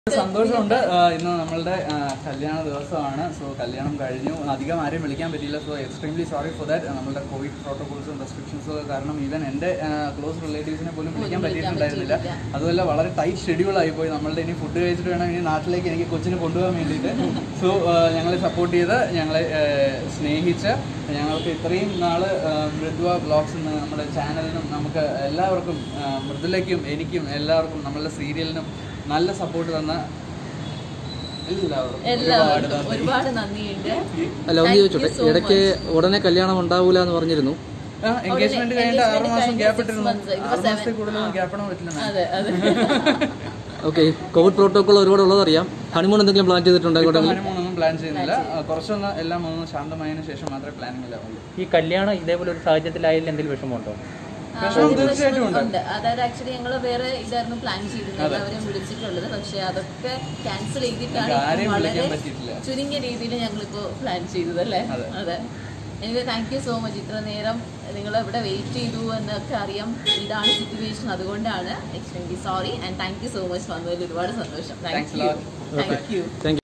സന്തോഷമുണ്ട് ആ, ഇന്ന് നമ്മളുടെ ആ, കല്യാണ ദിവസമാണ് സോ കല്യാണം കഴിഞ്ഞു അധികം ആരെയും വിളിക്കാൻ പറ്റിയില്ല so extremely sorry for that നമ്മളുടെ കോവിഡ് പ്രോട്ടോകോൾസും റെസ്ട്രിക്ഷൻസും കാരണം ഈവൻ എൻ്റെ ക്ലോസ് റിലേറ്റീവ്സിനെ പോലും വിളിക്കാൻ പറ്റിയിട്ടുണ്ടായിരുന്നില്ല അതുമല്ല വളരെ ടൈറ്റ് ഷെഡ്യൂൾ ആയി പോയി നമ്മളുടെ ഇനി ഫുഡ് കഴിച്ചിട്ട് വേണം ഇനി നാട്ടിലേക്ക് എനിക്ക് കൊച്ചിന് കൊണ്ടുപോകാൻ വേണ്ടിയിട്ട് സോ ഞങ്ങളെ സപ്പോർട്ട് ചെയ്ത് ഞങ്ങളെ ആ, സ്നേഹിച്ച് ഞങ്ങൾക്ക് ഇത്രയും നാൾ മൃദുവ ബ്ലോഗ്സ് എന്ന നമ്മുടെ ചാനലിനും നമുക്ക് എല്ലാവർക്കും ആ, മൃദുലയ്ക്കും എനിക്കും എല്ലാവർക്കും നമ്മളുടെ സീരിയലിനും നല്ല സപ്പോർട്ട് തന്ന എല്ലാവർക്കും ഒരുപാട് എല്ലാവർക്കും നന്ദി. ഒരുപാട് നന്ദിയുണ്ട് അല്ല ഒന്ന് Thank you ചോദിച്ചോട്ടെ so ഇടയ്ക്ക് much. ഉടനെ കല്യാണം ഉണ്ടാവൂല എന്ന് പറഞ്ഞിരുന്നു എൻഗേജ്മെന്റ് കഴിഞ്ഞിട്ട് ആറ് engagement മാസം കഴിഞ്ഞ് ഗ്യാപ്പ് six ഇട്ടിരുന്നു months, ഇപ്പൊ ആറ് മാസത്തിൽ seven. കൂടുതലൊന്നും ഗ്യാപ്പ് ഇടാൻ പറ്റില്ല മാം. അതെ അതെ ഓക്കെ കോവിഡ് പ്രോട്ടോകോൾ ഒരുപാട് ഉള്ളതറിയാം ഹണിമൂൺ എന്തെങ്കിലും പ്ലാൻ ചെയ്തിട്ടുണ്ടോ ഇപ്പൊ എങ്ങോട്ടെങ്കിലും honeymoon ഒന്നും പ്ലാൻ ചെയ്യുന്നില്ല ആ, കുറച്ചൊന്ന് എല്ലാം ഒന്ന് ശാന്തമായതിനു ശേഷം മാത്രമേ പ്ലാനിങ്ങിലാവുള്ളൂ ഈ കല്യാണം ഇതേപോലെ ഒരു സാഹചര്യത്തിലായാലും എന്തെങ്കിലും വിഷമമുണ്ടോ ആ, വിഷമം ഒരു തീർച്ചയായിട്ടും പ്രശ്നം ഉണ്ട്. അതായത് ആക്ച്വലി ഞങ്ങൾ വേറെ ഇതായിരുന്നു പ്ലാൻ ചെയ്തിരുന്നത് അവരെ വിളിച്ചിട്ടുള്ളത് പക്ഷെ അതൊക്കെ ക്യാൻസൽ ചെയ്തിട്ടാണ് ഞങ്ങൾക്ക് ആരെയും ഇപ്പം വളരെ വിളിക്കാൻ പറ്റിയിട്ടില്ല. ചുരുങ്ങിയ രീതിയിൽ ഞങ്ങളിപ്പോ പ്ലാൻ ചെയ്തത് അല്ലേ അതെ. അതെ എനിക്ക് താങ്ക് യു സോ മച്ച് ഇത്ര നേരം നിങ്ങൾ ഇവിടെ വെയിറ്റ് ചെയ്തു എന്നൊക്കെ അറിയാം ഇതാണ് സിറ്റുവേഷൻ അതുകൊണ്ടാണ് extremely sorry and thank you so much വന്നതിൽ ഒരുപാട് സന്തോഷം thank Thanks a you lot. Thank you thank